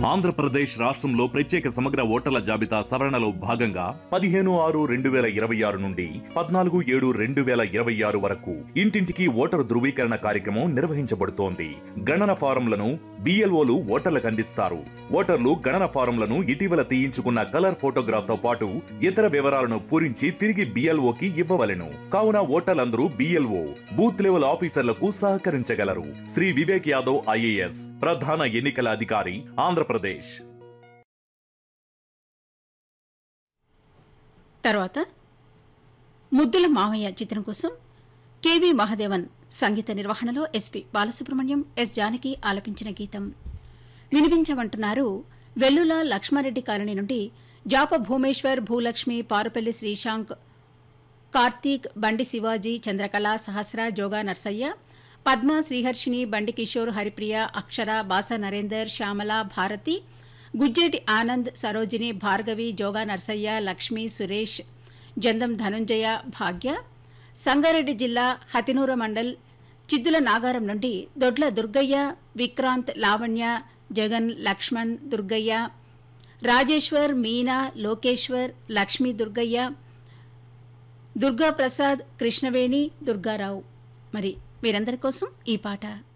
ఆంధ్రప్రదేశ్ రాష్ట్రంలో ప్రత్యేక సమగ్ర ఓటర్ల జాబితా సవరణలో భాగంగా పదిహేను ఆరు రెండు వేల ఇరవై ఆరు నుండి పద్నాలుగు ఏడు రెండు వేల ఇరవై ఆరు వరకు ఇంటింటికి ఓటరు ధృవీకరణ కార్యక్రమం నిర్వహించబడుతోంది గణన ఫారంలను బిఎల్ఓలు ఓటర్లకు అందిస్తారు ఓటర్లు గణన ఫారంలను ఇటీవల తీయించుకున్న కలర్ ఫోటోగ్రాఫ్ తో పాటు ఇతర వివరాలను పూరించి తిరిగి బిఎల్ఓకి ఇవ్వవలెను కావున ఓటర్లందరూ బిఎల్ఓ బూత్ లెవెల్ ఆఫీసర్లకు సహకరించగలరు శ్రీ వివేక్ యాదవ్ ఐఏఎస్ ప్రధాన ఎన్నికల అధికారి ఆంధ్రప్రదేశ్ తర్వాత ముద్దుల మావయ్య చిత్రం కోసం కెవి మహాదేవన్ సంగీత నిర్వహణలో ఎస్పి బాలసుబ్రహ్మణ్యం ఎస్ జానకి ఆలపించిన గీతం వినిపించమంటున్నారు వెల్లుల లక్ష్మారెడ్డి కాలనీ నుండి జాప భూమేశ్వర్ భూలక్ష్మి పారుపల్లి శ్రీశాంక్ కార్తీక్ బండి శివాజీ చంద్రకళ సహస్ర జోగా నర్సయ్య పద్మ శ్రీహర్షిని బండి కిషోర్ హరిప్రియ అక్షర బాస నరేందర్ శ్యామల భారతి గుజ్జేటి ఆనంద్ సరోజిని భార్గవి జోగా నర్సయ్య లక్ష్మి సురేష్ జందం ధనుంజయ భాగ్య సంగారెడ్డి జిల్లా హతినూర మండల్ చిద్దుల నాగారం నుండి దొడ్ల దుర్గయ్య విక్రాంత్ లావణ్య జగన్ లక్ష్మణ్ దుర్గయ్య రాజేశ్వర్ మీనా లోకేశ్వర్ లక్ష్మీ దుర్గయ్య దుర్గాప్రసాద్ కృష్ణవేణి దుర్గారావు మరి మీరందరి కోసం ఈ పాట